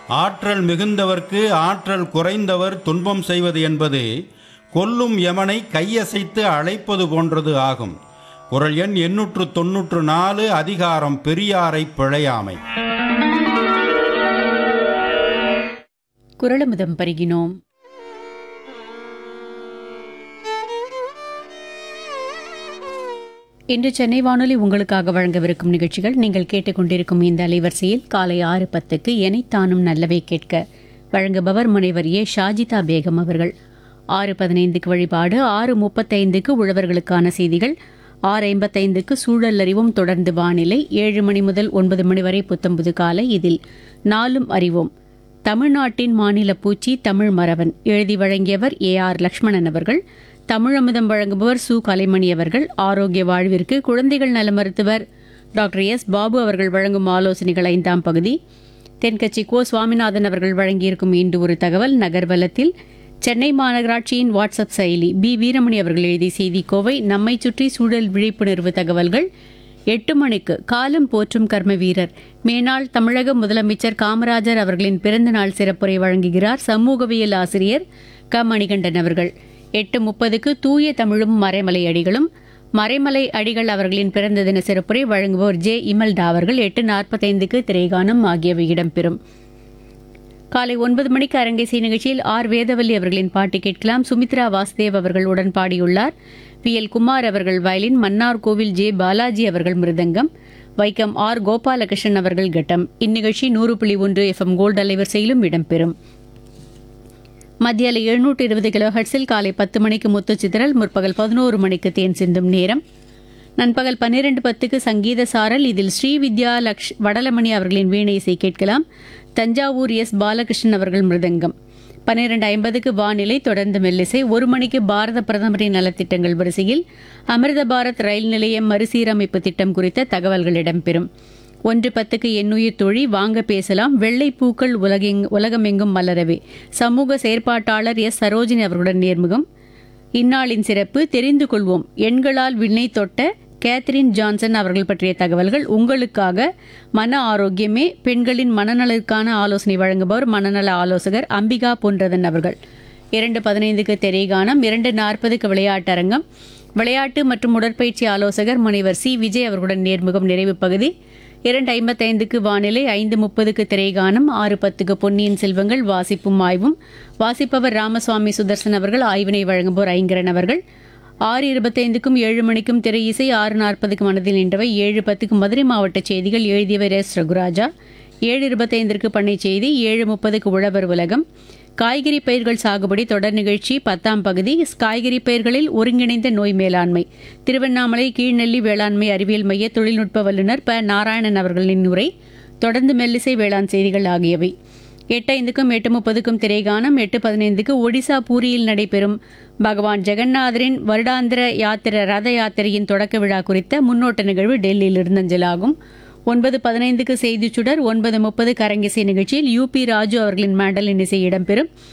ஆற்றல் மிகுந்தவர்க்கு ஆற்றல் குறைந்தவர் துன்பம் செய்வது என்பது கொல்லும் யமனை கையசைத்து அழைப்பது போன்றது ஆகும் குரல் எண் எண்ணூற்று தொன்னூற்று நாலு அதிகாரம் பெரியாரை பிழையாமை குரலமுதம் பருகினோம் இன்று சென்னை வானொலி உங்களுக்காக வழங்கவிருக்கும் நிகழ்ச்சிகள் நீங்கள் கேட்டுக்கொண்டிருக்கும் இந்த அலைவரிசையில் காலை ஆறு பத்துக்கு எனைத்தானும் நல்லவை கேட்க வழங்குபவர் முனைவர் ஏ ஷாஜிதா பேகம் அவர்கள் ஆறு பதினைந்துக்கு வழிபாடு ஆறு முப்பத்தைந்துக்கு உழவர்களுக்கான செய்திகள் ஆறு ஐம்பத்தைந்துக்கு சூழல் அறிவும் தொடர்ந்து வானிலை ஏழு மணி முதல் ஒன்பது மணி வரை புத்தம்புது காலை இதில் நாளும் அறிவோம் தமிழ்நாட்டின் மாநில பூச்சி தமிழ் மறவன் எழுதி வழங்கியவர் ஏ ஆர் லக்ஷ்மணன் அவர்கள் தமிழமுதம் வழங்குபவர் சு கலைமணி அவர்கள் ஆரோக்கிய வாழ்விற்கு குழந்தைகள் நல மருத்துவர் டாக்டர் எஸ் பாபு அவர்கள் வழங்கும் ஆலோசனைகள் ஐந்தாம் பகுதி தென்கட்சி கோ சுவாமிநாதன் அவர்கள் வழங்கியிருக்கும் இன்று ஒரு தகவல் நகர்வலத்தில் சென்னை மாநகராட்சியின் வாட்ஸ்அப் செயலி பி வீரமணி அவர்கள் எழுதிய செய்தி கோவை நம்மை சுற்றி சூழல் விழிப்புணர்வு தகவல்கள் எட்டு மணிக்கு காலம் போற்றும் கர்ம வீரர் மேனாள் தமிழக முதலமைச்சர் காமராஜர் அவர்களின் பிறந்த நாள் சிறப்புரை வழங்குகிறார் சமூகவியல் ஆசிரியர் க மணிகண்டன் அவர்கள் எட்டு முப்பதுக்கு தூய தமிழும் மறைமலை அடிகளும் மறைமலை அடிகள் அவர்களின் பிறந்த தின சிறப்புரை வழங்குவோர் ஜே இமல்டா அவர்கள் எட்டு நாற்பத்தைந்துக்கு திரைகானம் ஆகியவை இடம்பெறும் காலை ஒன்பது மணிக்கு அரங்கேசிய நிகழ்ச்சியில் ஆர் வேதவல்லி அவர்களின் பாட்டு கேட்கலாம் சுமித்ரா வாசுதேவ் அவர்கள் உடன் பாடியுள்ளார் பி எல் குமார் அவர்கள் வயலின் மன்னார் கோவில் ஜே பாலாஜி அவர்கள் மிருதங்கம் வைக்கம் ஆர் கோபாலகிருஷ்ணன் அவர்கள் கட்டம் இந்நிகழ்ச்சி நூறு புள்ளி ஒன்று எஃப்எம் கோல்டு அலைவரிசையிலும் இடம்பெறும் மத்தியால எழுநூற்று இருபது கிலோ ஹெர்ட்ஸில் காலை பத்து மணிக்கு முத்து சிதறல் முற்பகல் பதினோரு மணிக்கு தேன் சிந்தும் நேரம் நண்பகல் பன்னிரண்டு பத்துக்கு சங்கீத சாரல் இதில் ஸ்ரீ வித்யா லக்ஷ் வடலமணி அவர்களின் வீணை இசை கேட்கலாம் தஞ்சாவூர் எஸ் பாலகிருஷ்ணன் அவர்கள் மிருதங்கம் பன்னிரண்டு ஐம்பதுக்கு வானிலை தொடர்ந்து மெல்லிசை ஒரு மணிக்கு பாரத பிரதமரின் நலத்திட்டங்கள் வரிசையில் அமிர்த பாரத் ரயில் நிலையம் மறுசீரமைப்பு திட்டம் குறித்த தகவல்கள் இடம்பெறும் ஒன்று பத்துக்கு எண்ணுயிர் தொழி வாங்க பேசலாம் வெள்ளை பூக்கள் உலகெங் உலகமெங்கும் மலரவே சமூக செயற்பாட்டாளர் எஸ் சரோஜினி அவர்களுடன் நேர்முகம் இந்நாளின் சிறப்பு தெரிந்து கொள்வோம் எண்களால் விண்ணை தொட்ட கேத்ரின் ஜான்சன் அவர்கள் பற்றிய தகவல்கள் உங்களுக்காக மன ஆரோக்கியமே பெண்களின் மனநலருக்கான ஆலோசனை வழங்குபவர் மனநல ஆலோசகர் அம்பிகா பொன்றதன் அவர்கள் இரண்டு பதினைந்துக்கு திரைகானம் இரண்டு நாற்பதுக்கு விளையாட்டரங்கம் விளையாட்டு மற்றும் உடற்பயிற்சி ஆலோசகர் முனைவர் சி விஜய் அவர்களுடன் நேர்முகம் நிறைவு பகுதி இரண்டு ஐம்பத்தைந்துக்கு வானிலை ஐந்து முப்பதுக்கு திரைகானம் ஆறு பத்துக்கு பொன்னியின் செல்வங்கள் வாசிப்பும் ஆய்வும் வாசிப்பவர் ராமசுவாமி சுதர்சன் அவர்கள் ஆய்வினை வழங்குவோர் ஐங்கரன் அவர்கள் ஆறு இருபத்தைந்துக்கும் ஏழு மணிக்கும் திரை இசை ஆறு நாற்பதுக்கு மனதில் நின்றவை ஏழு பத்துக்கு மதுரை மாவட்ட செய்திகள் எழுதியவர் எஸ் ரகுராஜா ஏழு இருபத்தைந்திற்கு பண்ணை செய்தி ஏழு முப்பதுக்கு உழவர் உலகம் காய்கறி பயிர்கள் சாகுபடி தொடர் நிகழ்ச்சி பத்தாம் பகுதி காய்கறி பயிர்களில் ஒருங்கிணைந்த நோய் மேலாண்மை திருவண்ணாமலை கீழ்நெல்லி வேளாண்மை அறிவியல் மைய தொழில்நுட்ப வல்லுநர் ப நாராயணன் அவர்களின் உரை தொடர்ந்து மெல்லிசை வேளாண் செய்திகள் ஆகியவை எட்டு ஐந்துக்கும் எட்டு முப்பதுக்கும் திரைகானம் எட்டு பதினைந்துக்கு ஒடிசா பூரியில் நடைபெறும் பகவான் ஜெகநாதரின் வருடாந்திர யாத்திரை ரத யாத்திரையின் தொடக்க விழா குறித்த முன்னோட்ட நிகழ்வு டெல்லியில் இருந்தஞ்சலாகும் ஒன்பது பதினைந்துக்கு செய்திச் சுடர் ஒன்பது முப்பது கரங்கிசை நிகழ்ச்சியில் யூபி ராஜு அவர்களின் மேண்டலின் இசை இடம்பெறும்